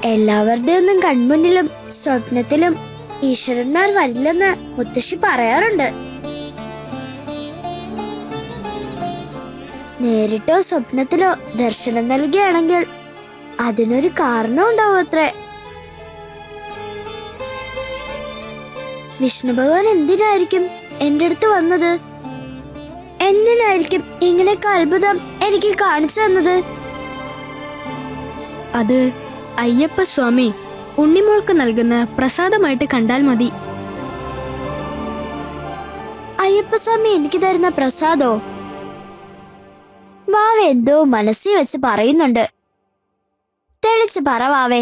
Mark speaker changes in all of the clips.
Speaker 1: എല്ലാവരുടെ ഒന്നും കൺമുന്നിലും സ്വപ്നത്തിലും ഈശ്വരന്മാർ വരില്ലെന്ന് മുത്തശ്ശി പറയാറുണ്ട് നേരിട്ടോ സ്വപ്നത്തിലോ ദർശനം നൽകുകയാണെങ്കിൽ അതിനൊരു കാരണം ഉണ്ടാവും അത്രേ വിഷ്ണു ഭഗവാൻ എന്തിനായിരിക്കും എന്റെ അടുത്ത് വന്നത് എന്തിനായിരിക്കും ഇങ്ങനെയൊക്കെ അത്ഭുതം എനിക്ക് കാണിച്ചു തന്നത്
Speaker 2: അത് അയ്യപ്പ സ്വാമി ഉണ്ണിമോൾക്ക് നൽകുന്ന പ്രസാദമായിട്ട് കണ്ടാൽ മതി
Speaker 1: അയ്യപ്പസ്വാമി എനിക്ക് തരുന്ന പ്രസാദോ വാവ എന്തോ മനസ്സിൽ വെച്ച് പറയുന്നുണ്ട് തെളിച്ച് പറ വാവേ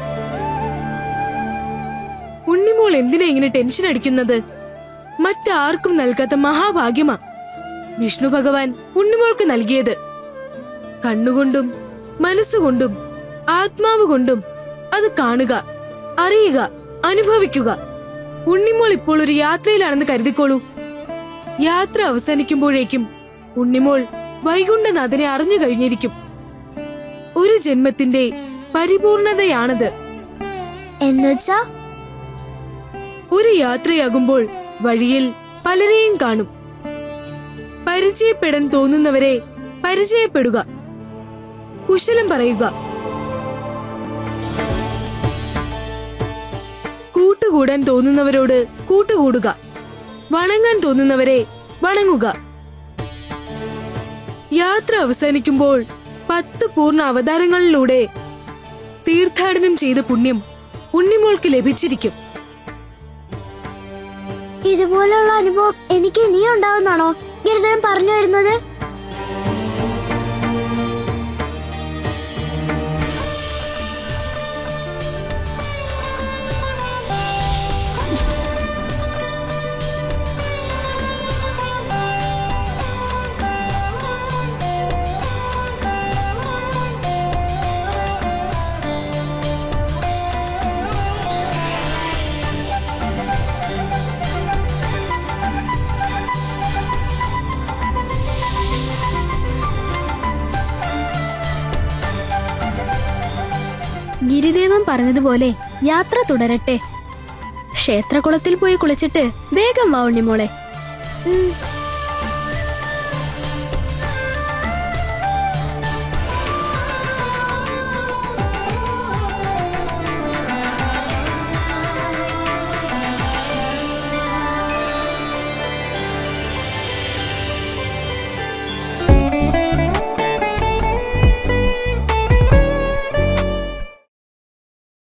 Speaker 3: ഉണ്ണിമോൾ എന്തിനാ ഇങ്ങനെ ടെൻഷൻ അടിക്കുന്നത് മറ്റാർക്കും നൽകാത്ത മഹാഭാഗ്യമാ വിഷ്ണു ഭഗവാൻ ഉണ്ണിമോൾക്ക് നൽകിയത് കണ്ണുകൊണ്ടും മനസ്സുകൊണ്ടും ആത്മാവ് കൊണ്ടും അത് കാണുക അറിയുക അനുഭവിക്കുക ഉണ്ണിമോൾ ഇപ്പോൾ ഒരു യാത്രയിലാണെന്ന് കരുതിക്കോളൂ യാത്ര അവസാനിക്കുമ്പോഴേക്കും ഉണ്ണിമോൾ വൈകുണ്ഠനാഥനെ അറിഞ്ഞു കഴിഞ്ഞിരിക്കും ഒരു ജന്മത്തിന്റെ പരിപൂർണതയാണത്
Speaker 1: എന്നുവെച്ചാ
Speaker 3: ഒരു യാത്രയാകുമ്പോൾ വഴിയിൽ പലരെയും കാണും പരിചയപ്പെടാൻ തോന്നുന്നവരെ പരിചയപ്പെടുക കുശലം പറയുക കൂട്ടുകൂടാൻ തോന്നുന്നവരോട് കൂട്ടുകൂടുക വണങ്ങാൻ തോന്നുന്നവരെ വണങ്ങുക യാത്ര അവസാനിക്കുമ്പോൾ പത്ത് പൂർണ്ണ അവതാരങ്ങളിലൂടെ തീർത്ഥാടനം ചെയ്ത പുണ്യം ഉണ്ണിമോൾക്ക് ലഭിച്ചിരിക്കും
Speaker 1: ഇതുപോലുള്ള അനുഭവം എനിക്ക് ഇനിയും ഉണ്ടാവുന്നാണോ ഗിരിദേവൻ പറഞ്ഞു വരുന്നത്
Speaker 2: ഗിരിദേവൻ പറഞ്ഞതുപോലെ യാത്ര തുടരട്ടെ ക്ഷേത്രകുളത്തിൽ പോയി കുളിച്ചിട്ട് വേഗം വാ ഉണ്ണിമോളെ
Speaker 1: ഉം